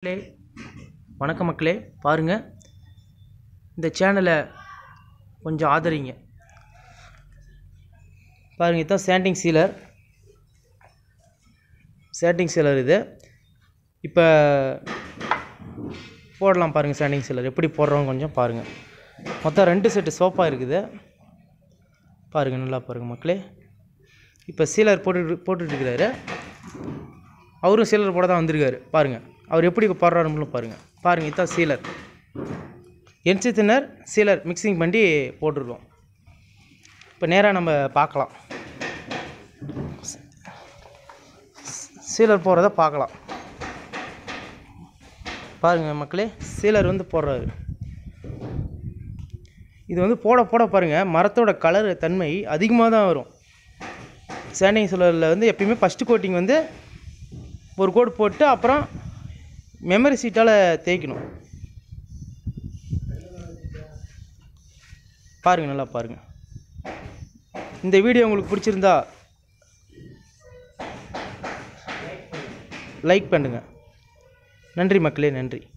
மக்களே வணக்கம் மக்களே பாருங்கள் இந்த சேனலை கொஞ்சம் ஆதரிங்க பாருங்கள் இதுதான் சேண்டிங் சீலர் சேண்டிங் சீலர் இது இப்போ போடலாம் பாருங்கள் சேண்டிங் சீலர் எப்படி போடுறோம் கொஞ்சம் பாருங்கள் மொத்தம் ரெண்டு செட்டு சோஃபா இருக்குது பாருங்கள் நல்லா பாருங்கள் மக்களே இப்போ சீலர் போட்டு போட்டுட்ருக்கிறாரு அவரும் சீலர் போட தான் வந்திருக்காரு பாருங்கள் அவர் எப்படி போடுறாருன்னு பாருங்கள் பாருங்கள் இதுதான் sealer N C thinner sealer mixing பண்ணி போட்டிருக்கோம் இப்போ நேராக நம்ம பார்க்கலாம் சீலர் போடுறத பார்க்கலாம் பாருங்கள் மக்களே சீலர் வந்து போடுறாரு இது வந்து போட போட பாருங்கள் மரத்தோட கலர் தன்மை அதிகமாக தான் வரும் சேண்டிங் சீலரில் வந்து எப்பயுமே ஃபஸ்ட்டு கோட்டிங் வந்து ஒரு கோடு போட்டு அப்புறம் மெமரி சீட்டால் தேய்க்கணும் பாருங்கள் நல்லா பாருங்கள் இந்த வீடியோ உங்களுக்கு பிடிச்சிருந்தா லைக் பண்ணுங்கள் நன்றி மக்களே நன்றி